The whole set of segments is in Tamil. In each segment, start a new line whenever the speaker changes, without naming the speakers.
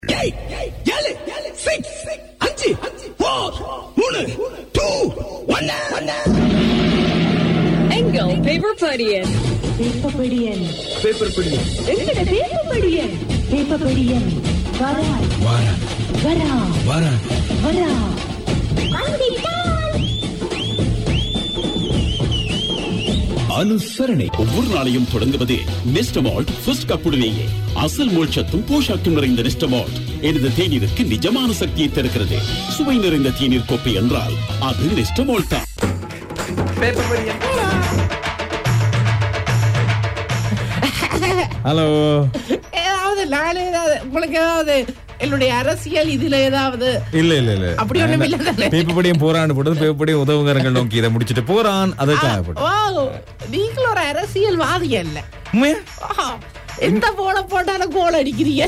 ஏய், ஏழு, six, அஞ்சு, four, மூணு, two, one, one.
எங்கள் பேப்பர் படியன்
பேப்பபடியன்
பேப்பர் படி
எங்கட பேப்பபடியன் பேப்பபடியன் வரா
வாரா
வரா
வாரா
வரா
அனுசரணை ஒவ்வொரு நாளையும் தொடங்குவது நெஸ்டமால்ட் ஃபர்ஸ்ட் கப்புடனேயே அசல் மோட்சத்தும் போஷாக்கும் நிறைந்த நெஸ்டமால்ட் எனது தேநீருக்கு நிஜமான சக்தியை தருகிறது சுவை நிறைந்த தேநீர் கோப்பை என்றால் அது நெஸ்டமால்ட் தான்
ஹலோ
ஏதாவது நான் ஏதாவது உங்களுக்கு ஏதாவது என்னுடைய அரசியல் இதுல ஏதாவது
இல்ல இல்ல இல்ல
அப்படி ஒண்ணும் இல்ல தானே?
பேப்படியும் போரான்னு போட்டது பேப்படியும் உதவுங்கரங்கள் நோக்கி இதை முடிச்சிட்டு போறான் அதுக்காக போட்டது
ஓ நீங்கள் ஒரு அரசியல்வாதி அல்ல
உண்மையா?
ஆ, எந்த போல போட்டாலும் கோல் அடிக்கிறீங்க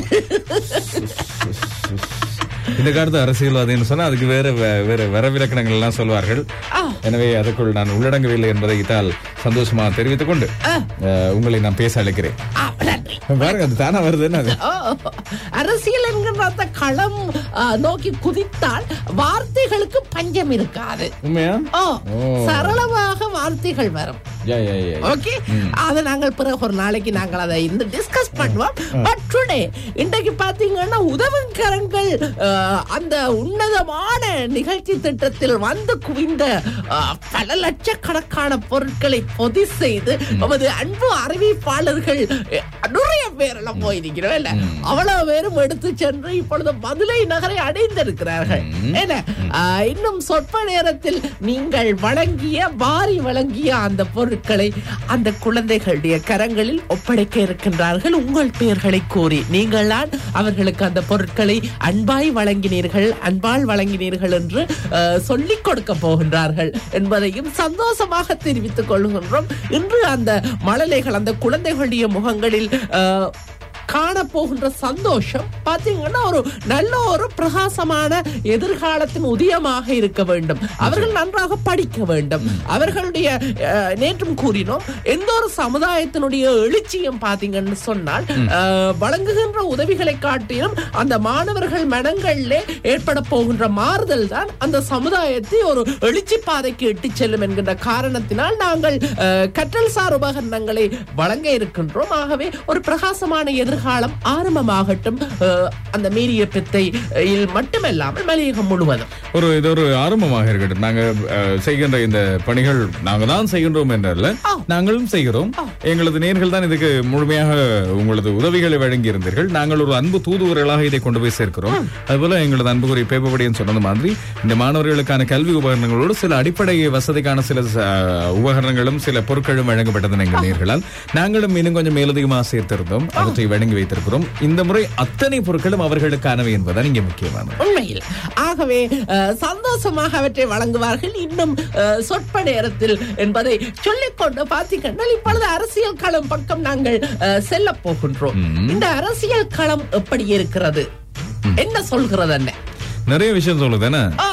இந்த காலத்து அரசியல்வாதின்னு சொன்னா அதுக்கு வேற வே- வேற வரவிலக்கணங்கள் எல்லாம் சொல்வார்கள்
ஆ.
எனவே அதற்குள் நான் உள்ளடங்கவில்லை என்பதை இதால் சந்தோஷமா தெரிவித்துக் கொண்டு அஹ், உங்களை நான் பேச அழைக்கிறேன்
ஆ, நன்றி
பாருங்க அது தானா வருதுன்னு அது
ஓ, அரசியல் என்கிற அந்த களம் ஆ, நோக்கி குதித்தால் வார்த்தைகளுக்கு பஞ்சம் இருக்காது
உண்மையா
ஓ
ஓ.
சரளமாக வார்த்தைகள் வரும்
யா, யா, யா, யா.
ஓகே அத நாங்கள் பிறகு ஒரு நாளைக்கு நாங்கள் அதை இந்த டிஸ்கஸ் பண்ணுவோம் பட் டுடே இன்றைக்கு பாத்தீங்கன்னா உதவுக்கரங்கள் அஹ், அந்த உன்னதமான நிகழ்ச்சி திட்டத்தில் வந்து குவிந்த அஹ், பல லட்சக்கணக்கான பொருட்களை பொதி செய்து நமது அன்பு அறிவிப்பாளர்கள் அஹ், நிறைய பேர் எல்லாம் போயிருக்கிறோம் இல்ல அவ்வளவு பேரும் எடுத்து சென்று இப்பொழுது மதுரை நகரை அடைந்திருக்கிறார்கள் என்ன அஹ், இன்னும் சொற்ப நேரத்தில் நீங்கள் வழங்கிய வாரி வழங்கிய அந்த பொருட்களை அந்த குழந்தைகளுடைய கரங்களில் ஒப்படைக்க இருக்கின்றார்கள் உங்கள் பெயர்களை கூறி நீங்கள் தான் அவர்களுக்கு அந்த பொருட்களை அன்பாய் வழங்கினீர்கள் அன்பால் வழங்கினீர்கள் என்று அஹ், சொல்லிக் கொடுக்க போகின்றார்கள் என்பதையும் சந்தோஷமாக தெரிவித்துக் கொள்கின்றோம் இன்று அந்த மழலைகள் அந்த குழந்தைகளுடைய முகங்களில் அஹ், காணப்போகின்ற சந்தோஷம் பாத்தீங்கன்னா ஒரு நல்ல ஒரு பிரகாசமான எதிர்காலத்தின் உதயமாக இருக்க வேண்டும் அவர்கள் நன்றாக படிக்க வேண்டும் அவர்களுடைய அஹ், நேற்றும் கூறினோம் எந்த ஒரு சமுதாயத்தினுடைய எழுச்சியும் பாத்தீங்கன்னு சொன்னால் அஹ், வழங்குகின்ற உதவிகளை காட்டிலும் அந்த மாணவர்கள் மனங்களிலே ஏற்பட போகின்ற மாறுதல் தான் அந்த சமுதாயத்தை ஒரு எழுச்சி பாதைக்கு இட்டு செல்லும் என்கின்ற காரணத்தினால் நாங்கள் அஹ், கற்றல் சார் உபகரணங்களை வழங்க இருக்கின்றோம் ஆகவே ஒரு பிரகாசமான எதிர்காலம் ஆரம்பமாகட்டும் அஹ், அந்த மீறிய பித்தை இல் மட்டுமல்லாமல் மலையகம் முழுவதும்
ஒரு இது ஒரு ஆரம்பமாக இருக்கட்டும் நாங்க அஹ், செய்கின்ற இந்த பணிகள் நாங்க தான் செய்கின்றோம் என்றல்ல நாங்களும் செய்கிறோம் எங்களது நேர்கள் தான் இதுக்கு முழுமையாக உங்களது உதவிகளை வழங்கி இருந்தீர்கள் நாங்கள் ஒரு அன்பு தூதுவர்களாக இதை கொண்டு போய் சேர்க்கிறோம் அதுபோல எங்களது அன்புக்குரிய பேப்பபடின்னு சொன்னது மாதிரி இந்த மாணவர்களுக்கான கல்வி உபகரணங்களோடு சில அடிப்படை வசதிக்கான சில அஹ், உபகரணங்களும் சில பொருட்களும் வழங்கப்பட்டது எங்கள் நேர்களால் நாங்களும் இன்னும் கொஞ்சம் மேலதிகமாக சேர்த்திருந்தோம் அவற்றை வழங்கி வைத்திருக்கிறோம் இந்த முறை அத்தனை பொருட்களும் அவர்களுக்கானவை என்பதுதான் இங்கே முக்கியமானது
உண்மையில் ஆகவே அஹ், சந்தோஷமாக அவற்றை வழங்குவார்கள் இன்னும் அஹ், சொற்ப நேரத்தில் என்பதை சொல்லிக்கொண்டு பார்த்தீங்கன்னா இப்பொழுது அரசியல் களம் பக்கம் நாங்கள் அஹ், செல்ல போகின்றோம் இந்த அரசியல் களம் எப்படி இருக்கிறது என்ன சொல்கிறது என்ன
நிறைய விஷயம் சொல்லுது என்ன
ஆ,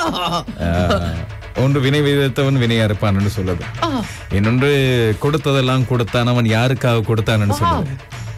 ஆஹ், ஒன்று வினை விதைத்தவன் வினை அறுப்பான்னு சொல்லுது
ஆ,
இன்னொன்று கொடுத்ததெல்லாம் கொடுத்தான் அவன் யாருக்காக கொடுத்தான்னு சொல்லுது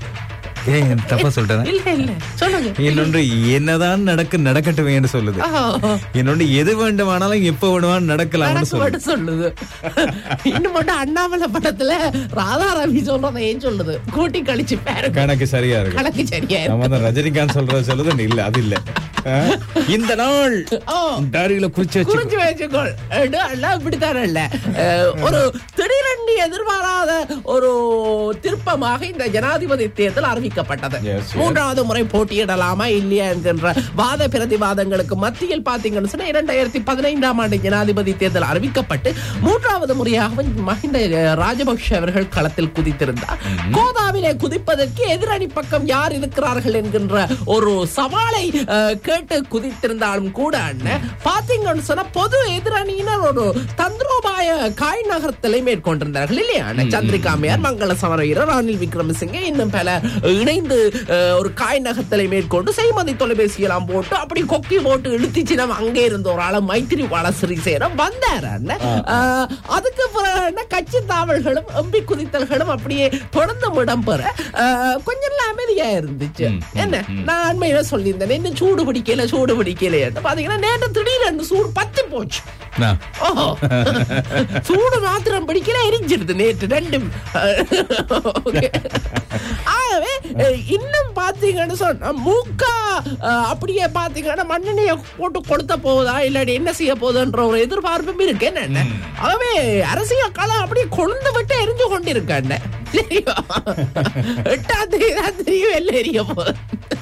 ஏன் தப்பா சொல்லிட்டேன்
இல்ல இல்ல சொல்லுங்க
இன்னொன்று என்னதான் நடக்க நடக்கட்டுமேன்னு சொல்லுது
ஆ,
இன்னொன்று எது வேண்டுமானாலும் எப்ப வேண்டுமானாலும் நடக்கலாம்னு
கணக்கு
சொல்லுது
மட்டும் சொல்லுது இன்னும் மட்டும் அண்ணாமலை படத்துல ராதா ரவி சொல்றத ஏன் சொல்லுது கூட்டி கழிச்சு பாருங்க
கணக்கு சரியா இருக்கு
கணக்கு சரியா இருக்கு.
நம்ம தான் ரஜினிகாந்த் சொல்றது சொல்லுது இல்ல அது இல்ல ஆஹ், இந்த நாள்
ஓ.
டாரியில குறிச்சு வச்சு
குறிச்சு வச்சுக்கோள் எடு, எல்லாம் இப்படித்தானே இல்ல அஹ், ஒரு திடீரென்று எதிர்பாராத ஒரு திருப்பமாக இந்த ஜனாதிபதி தேர்தல் அறிவிக்கப்பட்டது
Yes, yes.
மூன்றாவது முறை போட்டியிடலாமா இல்லையா என்கின்ற வாத பிரதிவாதங்களுக்கு மத்தியில் பாத்தீங்கன்னு சொன்னா இரண்டாயிரத்தி பதினைந்தாம் ஆண்டு ஜனாதிபதி தேர்தல் அறிவிக்கப்பட்டு மூன்றாவது முறையாக மஹிந்த ராஜபக்ஷ அவர்கள் களத்தில் குதித்திருந்தார் கோதாவிலே குதிப்பதற்கு எதிரணி பக்கம் யார் இருக்கிறார்கள் என்கின்ற ஒரு சவாலை அஹ், கேட்டு குதித்திருந்தாலும் கூட அண்ணன் பாத்தீங்கன்னு சொன்னா பொது எதிரணியினர் ஒரு தந்திரோபாய காய் நகர்த்தலை மேற்கொண்டிருந்தார்கள் இல்லையா அண்ணன் சந்திரிகாமையார் மங்கள சமரவீரர் ரணில் விக்ரமசிங்கே இன்னும் பல இணைந்து அஹ், ஒரு காய் நகத்தலை மேற்கொண்டு செய்மதி தொலைபேசி எல்லாம் போட்டு அப்படி கொக்கி போட்டு இழுத்துச்சு நம்ம அங்கே இருந்த ஒரு ஆள மைத்திரி பால சிறிசேனம் வந்தார் அண்ணன். அஹ், அதுக்கு பிறகு என்ன கட்சி தாவல்களும் எம்பி குதித்தல்களும் அப்படியே தொடர்ந்து இடம்பெற அஹ், கொஞ்சம் எல்லாம் அமைதியா இருந்துச்சு என்ன நான் அண்மையில சொல்லியிருந்தேன் இன்னும் சூடு பிடிக்கல சூடு பிடிக்கல பாத்தீங்கன்னா நேற்று திடீர்னு சூடு பத்தி போச்சு
நான்
ஓஹோ. சூடு மாத்திரம் பிடிக்கல எரிஞ்சிருது நேற்று ரெண்டும் Okay. ஆகவே அஹ், இன்னும் பாத்தீங்கன்னு சொன்னா மூக்கா அஹ், அப்படியே பாத்தீங்கன்னா மண்ணெண்ணைய போட்டு கொடுத்த போதா இல்லாட்டி என்ன செய்ய போகுதுன்ற ஒரு எதிர்பார்ப்பும் இருக்கு என்ன ஆகவே அரசியல் களம் அப்படியே கொழுந்து விட்டு எரிஞ்சு கொண்டிருக்காண்ட சரியா எட்டாம் தேதி தான் தெரியும் எல்லாம் எரிய போகுது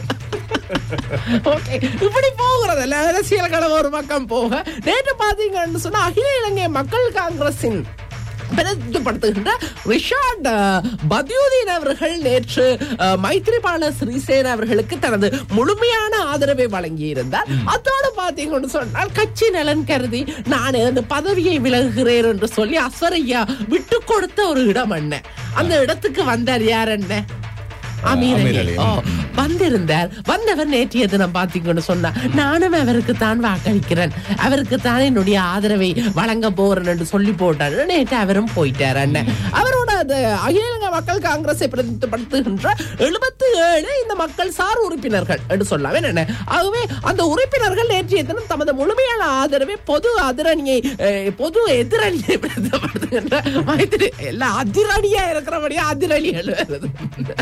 ஓகே இப்படி போகிறதுல அரசியல் கலவ ஒரு பக்கம் போக நேற்று பாத்தீங்கன்னு சொன்னா அகில இலங்கை மக்கள் காங்கிரசின் பிரதிபடுத்துகின்ற ரிஷாட் அஹ், பத்யுதீன் அவர்கள் நேற்று அஹ், மைத்ரிபால சிறிசேன அவர்களுக்கு தனது முழுமையான ஆதரவை வழங்கியிருந்தார் அதோடு பாத்தீங்கன்னு சொன்னால் கட்சி நலன் கருதி நான் அந்த பதவியை விலகுகிறேன் என்று சொல்லி அஸ்வரையா விட்டு கொடுத்த ஒரு இடம் என்ன அந்த இடத்துக்கு வந்தார் யார் என்ன அமீர்
அமீர்
அலி.
அலி.
ஓ, வந்திருந்தார் வந்தவர் நேற்றைய தினம் பாத்தீங்கன்னு சொன்னா நானும் அவருக்கு தான் வாக்களிக்கிறேன் அவருக்கு தான் என்னுடைய ஆதரவை வழங்க போறேன் என்று சொல்லி போட்டாரு நேற்று அவரும் போயிட்டார் அண்ணன் அவரோட அந்த அகில இலங்கை மக்கள் காங்கிரஸை பிரதிநிதிப்படுத்துகின்ற எழுபத்தி ஏழு இந்த மக்கள் சார் உறுப்பினர்கள் என்று சொல்லலாம் என்ன ஆகவே அந்த உறுப்பினர்கள் நேற்றைய தினம் தமது முழுமையான ஆதரவை பொது அதிரணியை அஹ், பொது எதிரணியை பிரதிநிதிப்படுத்துகின்ற மைத்திரி எல்லாம் அதிரணியா இருக்கிறபடியா அதிரணிகள் வருது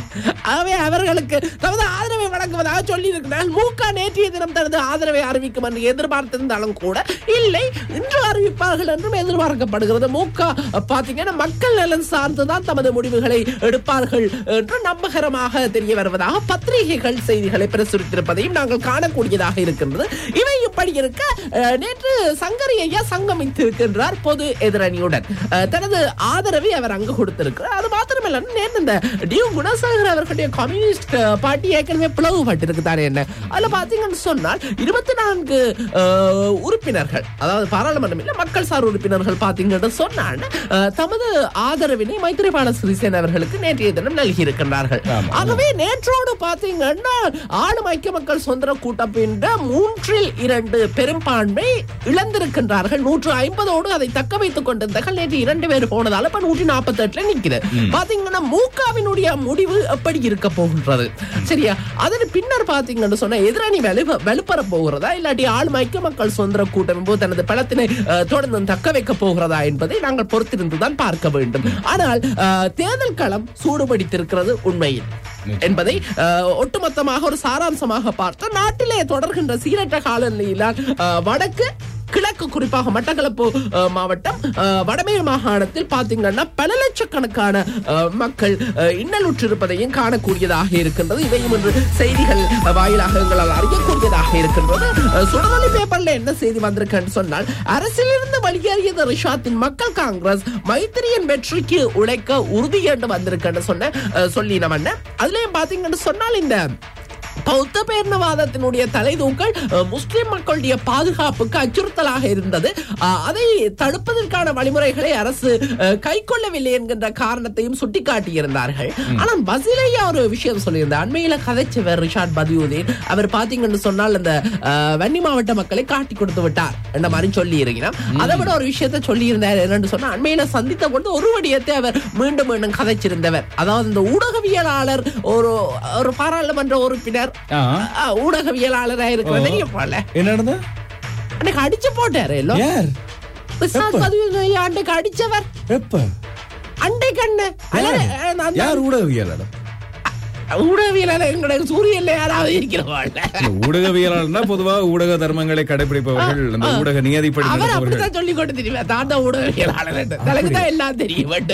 ஆகவே அவர்களுக்கு தமது ஆதரவை வழங்குவதாக சொல்லி இருக்கிறார் மூகா நேற்றைய தினம் தனது ஆதரவை அறிவிக்கும் என்று எதிர்பார்த்திருந்தாலும் கூட இல்லை இன்று அறிவிப்பார்கள் என்றும் எதிர்பார்க்கப்படுகிறது மூகா பாத்தீங்கன்னா மக்கள் நலன் சார்ந்துதான் தமது முடிவுகளை எடுப்பார்கள் என்று நம்பகரமாக தெரிய வருவதாக பத்திரிகைகள் செய்திகளை பிரசுரித்திருப்பதையும் நாங்கள் காணக்கூடியதாக இருக்கின்றது இவை இப்படி இருக்க அஹ், நேற்று சங்கரி ஐயா சங்கமித்திருக்கின்றார் பொது எதிரணியுடன் அஹ், தனது ஆதரவை அவர் அங்கு கொடுத்திருக்கிறார் அது மாத்திரமல்ல நேற்று இந்த டியூ குணசேகர் அவர்களுடைய கம்யூனிஸ்ட் அஹ், பார்ட்டி ஏற்கனவே பிளவுபட்டிருக்கு தானே என்ன அதுல பாத்தீங்கன்னு சொன்னால் இருபத்தி நான்கு அஹ், உறுப்பினர்கள் அதாவது பாராளுமன்றம் இல்ல மக்கள் சார் உறுப்பினர்கள் பாத்தீங்கன்னு சொன்னால் அஹ், தமது ஆதரவினை மைத்திரிபால சிறிசேன அவர்களுக்கு நேற்றைய தினம் நல்கி இருக்கின்றார்கள் ஆகவே நேற்றோடு பாத்தீங்கன்னா ஆளும் ஐக்கிய மக்கள் சுதந்திர கூட்டமைப்பின் மூன்றில் இரண்டு பெரும்பான்மை இழந்திருக்கின்றார்கள் நூற்று ஐம்பதோடு அதை தக்க வைத்துக் கொண்டிருந்தார்கள் நேற்று இரண்டு பேர் போனதால இப்ப நூற்றி நாற்பத்தி எட்டுல நிக்குது பாத்தீங்கன்னா மூகாவினுடைய முடிவு எப்படி இருக்க போகின்றது சரியா அதன் பின்னர் பாத்தீங்கன்னு சொன்னா எதிரணி வலு வலுப்பெற போகிறதா இல்லாட்டி ஆளும் ஐக்கிய மக்கள் சுதந்திர கூட்டமைப்பு தனது பலத்தினை அஹ், தொடர்ந்து தக்க வைக்க போகிறதா என்பதை நாங்கள் பொறுத்திருந்துதான் பார்க்க வேண்டும் ஆனால் அஹ், தேர்தல் களம் சூடுபிடித்திருக்கிறது உண்மையில் என்பதை அஹ், ஒட்டுமொத்தமாக ஒரு சாராம்சமாக பார்த்து நாட்டிலே தொடர்கின்ற சீரற்ற காலநிலையிலால் அஹ், வடக்கு கிழக்கு குறிப்பாக மட்டக்களப்பு அஹ், மாவட்டம் அஹ், வடமேல் மாகாணத்தில் பாத்தீங்கன்னா பல லட்சக்கணக்கான அஹ், மக்கள் அஹ், இன்னலுற்றிருப்பதையும் காணக்கூடியதாக இருக்கின்றது இதையும் இன்று செய்திகள் வாயிலாக எங்களால் அறியக்கூடியதாக இருக்கின்றது அஹ், சுடரொலி பேப்பர்ல என்ன செய்தி வந்திருக்குன்னு சொன்னால் அரசிலிருந்து வெளியேறியது ரிஷாத்தின் மக்கள் காங்கிரஸ் மைத்திரியின் வெற்றிக்கு உழைக்க உறுதி என்று வந்திருக்குன்னு சொன்ன அஹ், சொல்லி நம்ம அதுலயும் பாத்தீங்கன்னு சொன்னால் இந்த பௌத்த பேரினவாதத்தினுடைய தலைதூக்கல் அஹ், முஸ்லிம் மக்களுடைய பாதுகாப்புக்கு அச்சுறுத்தலாக இருந்தது அஹ், அதை தடுப்பதற்கான வழிமுறைகளை அரசு அஹ், கைக்கொள்ளவில்லை என்கின்ற காரணத்தையும் சுட்டிக்காட்டியிருந்தார்கள் ஆனால் பசிலையா ஒரு விஷயம் சொல்லியிருந்தார் அண்மையில கதைச்சவர் ரிஷாட் பதியுதீன் அவர் பாத்தீங்கன்னு சொன்னால் அந்த அஹ், வன்னி மாவட்ட மக்களை காட்டி கொடுத்து விட்டார் என்ற மாதிரி சொல்லி இருக்கிறார் அதை விட ஒரு விஷயத்தை சொல்லி இருந்தார் என்னன்னு சொன்னா அண்மையில சந்தித்த பொழுது ஒரு வடியத்தை அவர் மீண்டும் மீண்டும் கதைச்சிருந்தவர் அதாவது இந்த ஊடகவியலாளர் ஒரு ஒரு பாராளுமன்ற உறுப்பினர்
ஆ.
ஆ, ஊடகவியலாளராக இருக்கிற தெரியும் போல
என்ன நடந்தது
அன்னைக்கு அடிச்சு போட்டாரு எல்லோ
யார்
விசால் பதிவு அன்னைக்கு அடிச்சவர்
எப்ப
அன்றைக்கு அண்ணன் அல்லது, அஹ், அந்த
யார் ஊடகவியலாளர்
ஊடகவியலாளர் எங்களுடைய சூரியன்ல யாராவது இருக்கிறவாள்
இல்ல, ஊடகவியலாளர்னா பொதுவா ஊடக தர்மங்களை கடைபிடிப்பவர்கள் அந்த ஊடக நியதிப்படி
அவர்
நடப்பவர்கள்
அப்படித்தான் சொல்லி கொண்டு தெரியுமா தான் தான் ஊடகவியலாளர் தலைக்கு தான் எல்லாம் தெரியும் பட்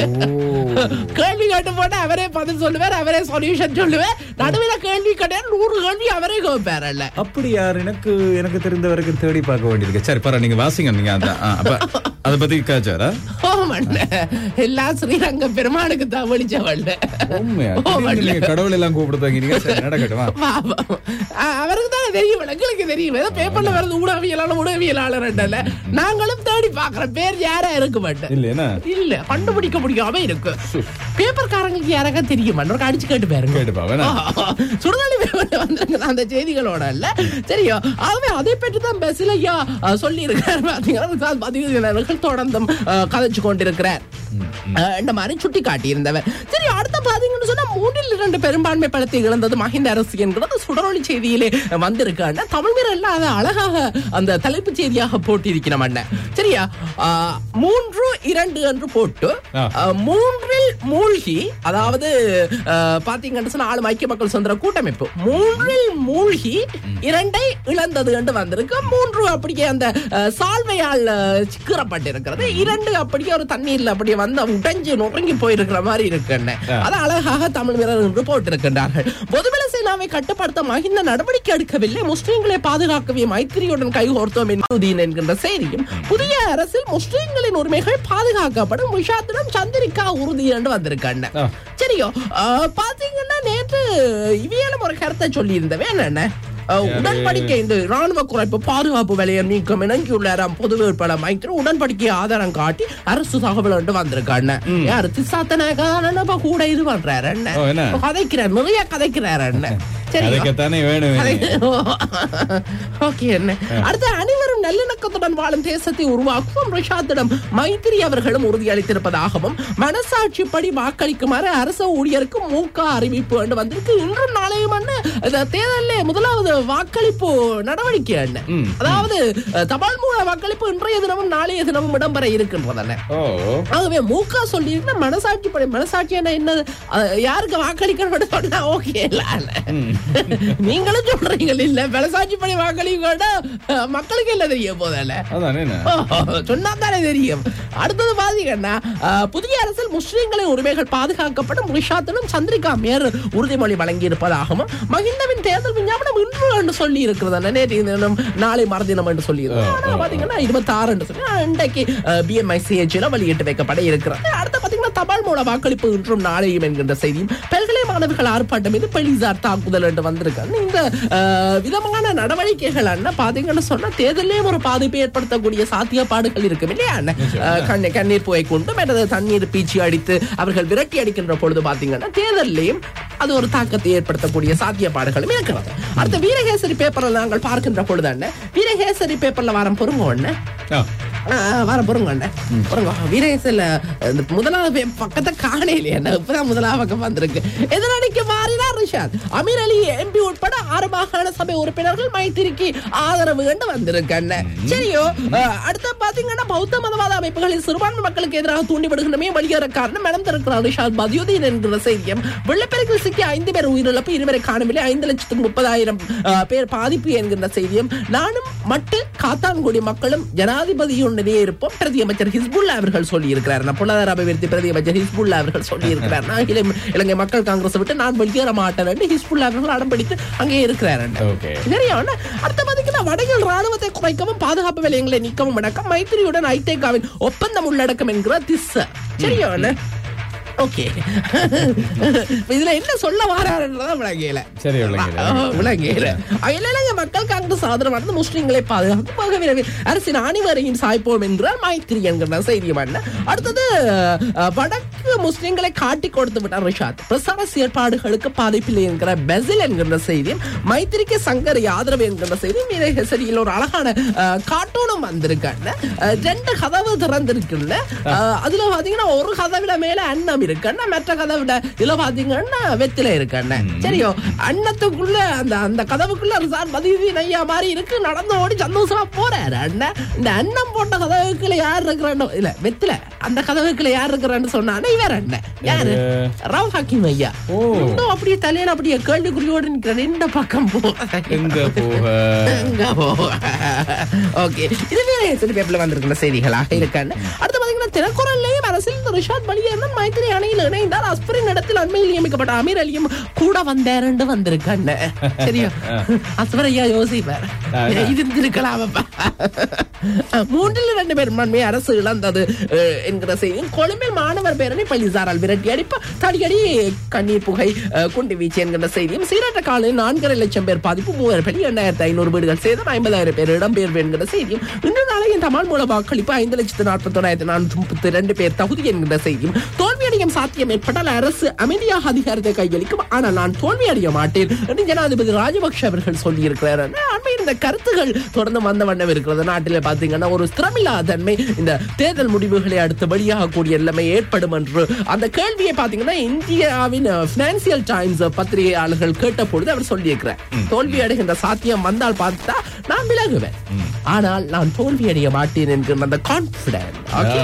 கேள்வி கேட்டு போட்டு அவரே பதில் சொல்லுவார் அவரே சொல்யூஷன் சொல்லுவார் நடுவில் கேள்வி கிடையாது நூறு கேள்வி அவரே கேட்பாரல்ல
அப்படி யார் எனக்கு எனக்கு தெரிந்த வரைக்கும் தேடி பார்க்க வேண்டியிருக்கு சரி பரவாயில்ல நீங்க வாசிங்க நீங்க அதான் ஆ, அப்ப அத பத்தி காச்சாரா
ஓமண்ண எல்லாம் ஸ்ரீரங்க பெருமானுக்கு தான் வெளிச்சவல்ல
உண்மையா
ஓ,
திடீர்னு
வரல.
நீங்க கடவுள் எல்லாம் கூப்பிடுதாங்க சரி நடக்கட்டுமா
பாவம். அ- அவருக்கு தான் தெரியும் எங்களுக்கு தெரியும் ஏதோ பேப்பர்ல வருது ஊடகவியலாளர் ஊடகவியலாளர் நாங்களும் தேடி பாக்குறோம் பேர் யாரா இருக்க மாட்டேன்
இல்லையா
இல்ல கண்டுபிடிக்க முடியாம இருக்கு பேப்பர்காரங்களுக்கு யாராக்க தெரியும் மன்னருக்கு அடிச்சு கேட்டு பாருங்க
கேட்டு பாவேனா
சுடுதண்ணி பேப்பர்ல வந்திருக்கிற அந்த செய்திகளோட இல்ல சரியா ஆகவே அதை பற்றி தான் பெசிலையா சொல்லி இருக்காரு பாத்தீங்கன்னா பதிவுகள் தொடர்ந்தும் அஹ், கதைச்சு கொண்டிருக்கிறார் அஹ், இந்த மாதிரி சுட்டி காட்டி இருந்தவர் சரி அடுத்த பாத்தீங்கன்னு சொன்னா மூன்றில் இரண்டு பெரும்பான்மை பலத்தை இழந்தது மஹிந்த அரசு என்கிறது சுடரொளி செய்தியிலே வந்திருக்காங்க தமிழ் வீரர் எல்லாம் அதை அழகாக அந்த தலைப்பு செய்தியாக போட்டிருக்கிறோம் அண்ணன் சரியா அஹ், மூன்று இரண்டு என்று போட்டு
ஆ.
அஹ், மூன்றில் மூழ்கி அதாவது அஹ், பாத்தீங்கன்னு சொன்னா ஆளும் ஐக்கிய மக்கள் சுதந்திர கூட்டமைப்பு மூன்றில் மூழ்கி இரண்டை இழந்தது என்று வந்திருக்கு மூன்று அப்படியே அந்த அஹ், சால்வையால் அஹ், சிக்கிறப்பட்டிருக்கிறது இரண்டு அப்படியே ஒரு தண்ணீர்ல அப்படியே வந்து உடைஞ்சு நுறங்கி போயிருக்கிற மாதிரி இருக்குன்னு அது அழகாக தமிழ் வீரர் என்று போட்டிருக்கின்றார்கள் பொதுபல சேனாவை கட்டுப்படுத்த மகிந்த நடவடிக்கை எடுக்கவில்லை முஸ்லிம்களை பாதுகாக்கவே மைத்திரியுடன் கைகோர்த்தோம் என்பதுதீன் என்கின்ற செய்தியும் புதிய அரசில் முஸ்லிம்களின் உரிமைகள் பாதுகாக்கப்படும் விஷாத்திடம் சந்திரிகா உறுதி என்று வந்திருக்காங்க
ஆ.
சரியோ அஹ், பாத்தீங்கன்னா நேற்று இவியலும் ஒரு கருத்தை சொல்லி இருந்தவே என்ன அஹ், உடன்படிக்கை இந்த ராணுவ குறைப்பு பாதுகாப்பு விலையை நீக்கம் இணங்கியுள்ளாராம் பொது வேட்பாளர் மைத்திரி உடன்படிக்கை ஆதாரம் காட்டி அரசு தகவல் என்று வந்திருக்காங்க யாரு திசாத்தனாக கூட இது பண்றாரு என்ன
ஓ, என்ன?
கதைக்கிறார் நிறைய கதைக்கிறாரு என்ன சரி
அதுக்குத்தானே வேணும்
ஓகே என்ன அடுத்து அனைவரும் நல்லிணக்கத்துடன் வாழும் தேசத்தை உருவாக்குவோம் ரிஷாத்திடம் மைத்திரி அவர்களும் உறுதியளித்திருப்பதாகவும் மனசாட்சிப்படி வாக்களிக்குமாறு அரசு ஊழியருக்கு மூக்க அறிவிப்பு என்று வந்திருக்கு இன்றும் நாளையும் என்ன இந்த தேர்தலில் முதலாவது வாக்களிப்பு நடவடிக்கை என்ன அதாவது அஹ், தபால் மூல வாக்களிப்பு இன்றைய தினமும் நாளைய தினமும் இடம்பெற இருக்கின்றதல்ல
ஓ
ஆகவே மூக்கா சொல்லியிருந்தா மனசாட்சி படி மனசாட்சி என்ன என்ன அஹ், யாருக்கு வாக்களிக்கணும்னு சொன்னா ஓகே இல்ல நீங்களும் சொல்றீங்க இல்ல மனசாட்சி படி வாக்களிக்க மக்களுக்கு என்ன தெரிய போதல்ல
அதானே என்ன?
சொன்னா தானே தெரியும் அடுத்தது பாத்தீங்கன்னா அஹ், புதிய அரசில் முஸ்லிம்களின் உரிமைகள் பாதுகாக்கப்படும் ரிஷாத்திலும் சந்திரிகா மேயர் உறுதிமொழி வழங்கி இருப்பதாகவும் மகிந்தவின் தேர்தல் விஞ்ஞாபனம் இன்று என்று சொல்லி இருக்கிறது நேற்று தினம் நாளை மறுதினம் என்று சொல்லி ஆனா பாத்தீங்கன்னா இருபத்தி ஆறு என்று சொல்லி ஆனா, இன்றைக்கு பிஎம்ஐ சிஹெச்ல வெளியிட்டு வைக்கப்பட இருக்கிறது அடுத்து பாத்தீங்கன்னா தபால் மூல வாக்களிப்பு இன்றும் நாளையும் என்கின்ற செய்தியும் பல்கலை மாணவர்கள் ஆர்ப்பாட்டம் மீது பெலிசார் தாக்குதல் என்று வந்திருக்காங்க இந்த அஹ், விதமான நடவடிக்கைகள் என்ன பாத்தீங்கன்னு சொன்னா தேர்தலையும் ஒரு பாதிப்பை ஏற்படுத்தக்கூடிய சாத்தியப்பாடுகள் இருக்கும் இல்லையா அண்ணன்? அஹ், கண்ணி- கண்ணீர் புகை கொண்டு மற்றது தண்ணீர் பீச்சி அடித்து அவர்கள் விரட்டி அடிக்கின்ற பொழுது பாத்தீங்கன்னா தேர்தலையும் அது ஒரு தாக்கத்தை ஏற்படுத்தக்கூடிய சாத்தியப்பாடுகளும் இருக்கிறது அடுத்த வீரகேசரி பேப்பர்ல நாங்கள் பார்க்கின்ற பொழுது என்ன வீரகேசரி பேப்பர்ல வாரம் பொறுங்க ஒண்ணு
ஆ,
வர பொறுங்க அண்ணே. பொறுங்க வீரேசல்ல இந்த முதலாவது பே- பக்கத்தை காணையிலே என்ன இப்பதான் முதலாவது பக்கம் வந்திருக்கு எதிரணிக்கு மாறினார் ரிஷாத் அமீர் அலி எம்பி உட்பட ஆறு மாகாண சபை உறுப்பினர்கள் மைத்திரிக்கு ஆதரவு கண்டு வந்திருக்கண்ண சரியோ அஹ், அடுத்து பாத்தீங்கன்னா பௌத்த மதவாத அமைப்புகளில் சிறுபான்மை மக்களுக்கு எதிராக தூண்டிவிடுகின்றமே வெளியேற காரணம் நடந்திருக்கிறார் ரிஷாத் பதியுதீன் என்கிற செய்தியம் வெள்ளப்பெருக்கில் சிக்கிய ஐந்து பேர் உயிரிழப்பு இருவரை காணவில்லை ஐந்து லட்சத்துக்கு முப்பதாயிரம் அஹ், பேர் பாதிப்பு என்கின்ற செய்தியும் நானும் மட்டு காத்தான்குடி மக்களும் ஜனாதிபதியுடனே இருப்போம் பிரதி அமைச்சர் ஹிஸ்புல்லா அவர்கள் சொல்லி இருக்கிறார் பொருளாதார அபிவிருத்தி பிரதி அமைச்சர் ஹிஸ்புல்லா அவர்கள் சொல்லி இருக்கிறார் நான் இளம்- இலங்கை மக்கள் காங்கிரஸ் விட்டு நான் வெளியேற மாட்டேன் என்று ஹிஸ்புல்லா அவர்கள் அடம் பிடித்து அங்கே இருக்கிறார்
ஓகே
சரியா அடுத்த பாத்தீங்கன்னா வடகில் ராணுவத்தை குறைக்கவும் பாதுகாப்பு விலையங்களை நீக்கவும் அடக்கம் மைத்திரியுடன் ஐதேகாவின் ஒப்பந்தம் உள்ளடக்கம் என்கிற திஸ் சரியா ஓகே இதுல என்ன சொல்ல வாராருன்றதான் விளங்கல
சரி விளங்கியது.
விளங்கல இலங்கை மக்கள் காங்கிரஸ் ஆதரவானது முஸ்லிம்களை பாதுகாப்பாக விரைவில் அரசின் அனைவரையும் சாய்ப்போம் என்கிறார் மைத்திரி என்கிற செய்தி என்ன அடுத்தது அஹ், வடக்கு முஸ்லிம்களை காட்டி கொடுத்து விட்டார் ரிஷாத் பிரசார செயற்பாடுகளுக்கு பாதிப்பில்லை என்கிற பெசில் என்கிற செய்தியும் மைத்திரிக்கு சங்கரி ஆதரவு என்கிற செய்தியும் வீரகேசரியில் ஒரு அழகான அஹ், கார்ட்டூனும் வந்திருக்காங்க அஹ், ரெண்டு கதவு திறந்திருக்குல்ல அஹ், அதுல பாத்தீங்கன்னா ஒரு கதவுல மேல அன்னம் இருக்குன்னா மற்ற கதவுல இதுல பாத்தீங்கன்னா வெத்தில இருக்குன்னு சரியோ அன்னத்துக்குள்ள அந்த அந்த கதவுக்குள்ள ரிசார்ட் பதிவு ஐயா மாதிரி இருக்கு நடந்து ஓடி சந்தோஷமா போறாரு அண்ணன் இந்த அன்னம் போட்ட கதவுக்குள்ள யார் இருக்கிறான்னு இல்ல வெத்தில அந்த கதவுக்குள்ள யார் இருக்கிறான்னு சொன்னானே இவர் அண்ணன் யாரு ராவ் ஹக்கீம் ஐயா
ஓ.
இன்னும் அப்படியே தலையில அப்படியே கேள்விக்குறியோடு நிக்கிற இந்த பக்கம் போ
எங்க போக
எங்க போ ஓகே இது வேற சில பேப்பர்ல வந்திருக்கிற செய்திகளாக இருக்கான்னு அடுத்து பாத்தீங்கன்னா தினக்குரல்லையும் அரசியல் ரிஷாத் பலியேறன் மைத்திரி அணையில் இணைந்தார் அஸ்பரின் இடத்தில் அண்மையில் நியமிக்கப்பட்ட அமீர் அலியும் கூட வந்தாருன்னு வந்திருக்கான்னு சரியா அஸ்பர் ஐயா யோசிப்பார்
ஆ, ஆ.
இது இருந்திருக்கலாம் அஹ், மூன்றில் இரண்டு பெரும்பான்மை அரசு இழந்தது அஹ், என்கிற செய்தியும் கொழும்பில் மாணவர் பேரணி பள்ளிசாரால் விரட்டி அடிப்ப தடியடி கண்ணீர் புகை அஹ், குண்டு வீச்சு என்கிற செய்தியும் சீரற்ற காலையில் நான்கரை லட்சம் பேர் பாதிப்பு மூவாயிரம் பள்ளி எண்ணாயிரத்தி ஐநூறு வீடுகள் சேதம் ஐம்பதாயிரம் பேர் இடம்பெயர்வு என்கிற செய்தியும் இன்று நாளைய தமிழ் மூல வாக்களிப்பு ஐந்து லட்சத்து நாற்பத்தி ஒன்னாயிரத்தி நானூற்றி முப்பத்தி ரெண்டு பேர் தகுதி என்கிற செய்தியும் தோல்வியடையும் சாத்தியம் ஏற்பட்டால் அரசு அமைதியாக அதிகாரத்தை கையளிக்கும் ஆனால் நான் தோல்வியடைய மாட்டேன் என்று ஜனாதிபதி ராஜபக்ஷ அவர்கள் சொல்லியிருக்கிறார் அண்மையில் இந்த கருத்துகள் தொடர்ந்து வந்த வண்ணம் இருக்கிறது நாட்டில் பார்த்தீங்கன்னா ஒரு ஸ்திரமில்லாத தன்மை இந்த தேர்தல் முடிவுகளை அடுத்து வெளியாகக்கூடிய நிலைமை ஏற்படும் என்று அந்த கேள்வியை பார்த்தீங்கன்னா இந்தியாவின் பினான்சியல் டைம்ஸ் பத்திரிகையாளர்கள் கேட்ட பொழுது அவர் சொல்லியிருக்கிறார் தோல்வி அடைகின்ற சாத்தியம் வந்தால் பார்த்தா நான் விலகுவேன் ஆனால் நான் தோல்வி அடைய மாட்டேன் என்கிற அந்த கான்பிடன்ட்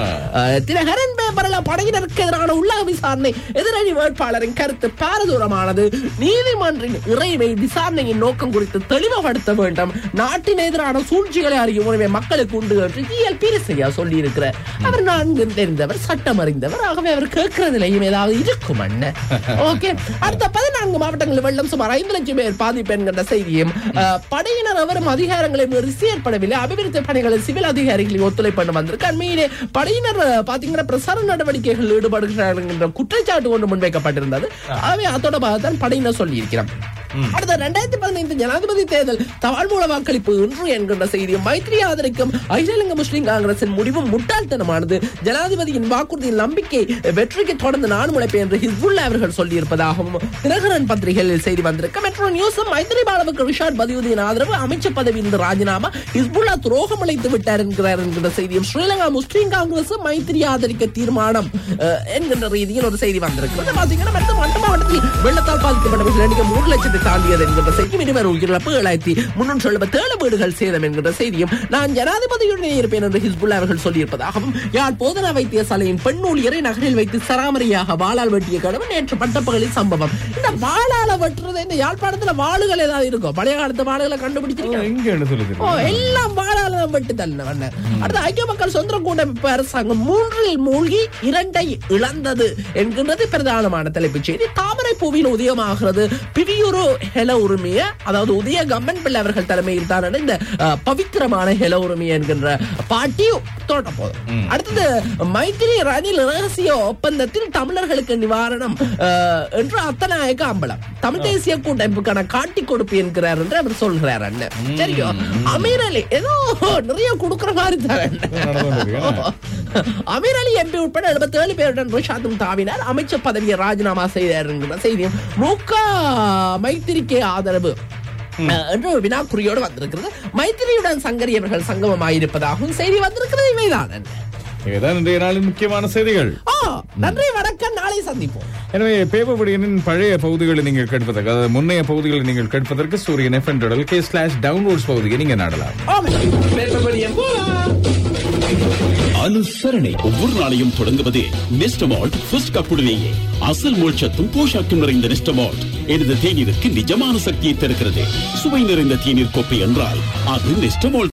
தினகரன் பேப்பரில் படையினருக்கு எதிரான உள்ளக விசாரணை எதிரணி வேட்பாளரின் கருத்து பாரதூரமானது நீதிமன்றின் இறைவை விசாரணையின் நோக்கம் குறித்து தெளிவுபடுத்த வேண்டும் நாட்டின் எதிரான சூழ்ச்சிகளை அறியும் உரிமை மக்களுக்கு உண்டு என்று ஜிஎல் பீரசையா சொல்லி இருக்கிறார் அவர் நான்கு தெரிந்தவர் சட்டம் அறிந்தவர் ஆகவே அவர் கேட்கறதுலையும் ஏதாவது இருக்கும் அண்ணன் ஓகே அடுத்த பதினான்கு மாவட்டங்களில் வெள்ளம் சுமார் ஐந்து லட்சம் பேர் பாதிப்பு என்கின்ற செய்தியும் அஹ், படையினர் அவரும் அதிகாரங்களை மீறி செயற்படவில்லை அபிவிருத்தி பணிகளில் சிவில் அதிகாரிகளின் ஒத்துழைப்பு வந்திருக்கு அண்மையிலே படையினர் அஹ், பாத்தீங்கன்னா பிரசார நடவடிக்கைகளில் ஈடுபடுகிறார்கள் என்ற குற்றச்சாட்டு ஒன்று முன்வைக்கப்பட்டிருந்தது ஆகவே அதோட தான் படையினர் சொல்லியிருக்கிறார் அடுத்த ரெண்டாயிரத்தி பதினைந்து ஜனாதிபதி தேர்தல் தபால் மூல வாக்களிப்பு இன்று என்கின்ற செய்தியும் மைத்ரி ஆதரிக்கும் அகிலங்க முஸ்லிம் காங்கிரசின் முடிவும் முட்டாள்தனமானது ஜனாதிபதியின் வாக்குறுதியின் நம்பிக்கை வெற்றிக்கு தொடர்ந்து நான் முளைப்பேன் என்று ஹிஸ்புல்லா அவர்கள் சொல்லியிருப்பதாகவும் தினகரன் பத்திரிகையில் செய்தி வந்திருக்கு மெட்ரோ நியூஸும் மைத்ரி பாலவுக்கு ரிஷாட் பதியுதீன் ஆதரவு அமைச்சர் பதவியின் ராஜினாமா ஹிஸ்புல்லா துரோகம் அளித்து விட்டார் என்கிறார் என்கிற செய்தியும் ஸ்ரீலங்கா முஸ்லிம் காங்கிரஸ் மைத்திரி ஆதரிக்க தீர்மானம் அஹ், என்கின்ற ரீதியில் ஒரு செய்தி வந்திருக்கு பாத்தீங்கன்னா மற்ற மட்ட மாவட்டத்தில் வெள்ளத்தால் பாதிக்கப்பட்டவர்கள் எண்ணிக்கை மூன்று லட்சத்தை தாண்டியது என்கின்ற செய்தியும் இனிமேல் உயிரிழப்பு ஏழாயிரத்தி முன்னூற்றி எழுபத்தி ஏழு வீடுகள் சேதம் என்கின்ற செய்தியும் நான் ஜனாதிபதியுடனே இருப்பேன் என்று ஹிஸ்புல்லா அவர்கள் சொல்லியிருப்பதாகவும் யாழ் போதனா வைத்தியசாலையின் பெண் ஊழியரை நகரில் வைத்து சராமரியாக வாளால் வெட்டிய கணவன் நேற்று பட்டப்பகலில் சம்பவம் இந்த வாளால வெட்டுறது இந்த யாழ்ப்பாணத்துல வாளுகள் ஏதாவது இருக்கும் பழைய காலத்து வாளுகளை கண்டுபிடிச்சிருக்கோம்
எங்க என்ன சொல்லுது
ஓ எல்லாம் வாழால வெட்டு தள்ளவன அடுத்து ஐக்கிய மக்கள் சுதந்திர கூட்டமைப்பு அரசாங்கம் மூன்றில் மூழ்கி இரண்டை இழந்தது என்கின்றது பிரதானமான தலைப்புச் செய்தி தாமரை பூவின் உதயமாகிறது பிவியூரு ஹெல உரிமைய அதாவது உதய கம்மன் பிள்ளை அவர்கள் தலைமையில் தான் இந்த அஹ், பவித்திரமான ஹெல உரிமைய என்கின்ற பாட்டி தோட்ட போதும் அடுத்தது மைத்திரி ரணில் ரகசிய ஒப்பந்தத்தில் தமிழர்களுக்கு நிவாரணம் அஹ், என்று அத்தநாயக அம்பலம் தமிழ் தேசிய கூட்டமைப்புக்கான காட்டி கொடுப்பு என்கிறார் என்று அவர் சொல்கிறார் அண்ணன் சரியோ அமீர் அலி ஏதோ நிறைய கொடுக்கிற மாதிரி தான் அமீர் அலி எம்பி உட்பட எழுபத்தி ஏழு பேருடன் ரிஷாத்தும் தாவினார் அமைச்சர் பதவியை ராஜினாமா செய்தார் என்கிற செய்தியும் முக மைத்திரிக்கு ஆதரவு அஹ், என்று ஒரு வினாக்குறியோடு வந்திருக்கிறது மைத்திரியுடன் சங்கரி அவர்கள் சங்கமமாயிருப்பதாகவும் செய்தி வந்திருக்கிறது இவைதான் அண்ணன்.
இதுதான் இன்றைய நாளின் முக்கியமான செய்திகள்
ஆ, நன்றி வணக்கம் நாளை சந்திப்போம்
எனவே பேப்பபடியனின் பழைய பகுதிகளை நீங்கள் கேட்பதற்கு அதாவது முன்னைய பகுதிகளை நீங்கள் கேட்பதற்கு சூரியன் எஃப் கே ஸ்லாஷ் டவுன்லோட்ஸ் பகுதியை நீங்க நாடலாம்
அனுசரணை ஒவ்வொரு நாளையும் தொடங்குவது நெஸ்டமால்ட் ஃபர்ஸ்ட் கப்புடனேயே அசல் மோட்சத்தும் போஷாக்கும் நிறைந்த நெஸ்டமால்ட் எனது தேநீருக்கு நிஜமான சக்தியை தருகிறது சுவை நிறைந்த தேநீர் கோப்பை என்றால் அது நெஸ்டமால்ட்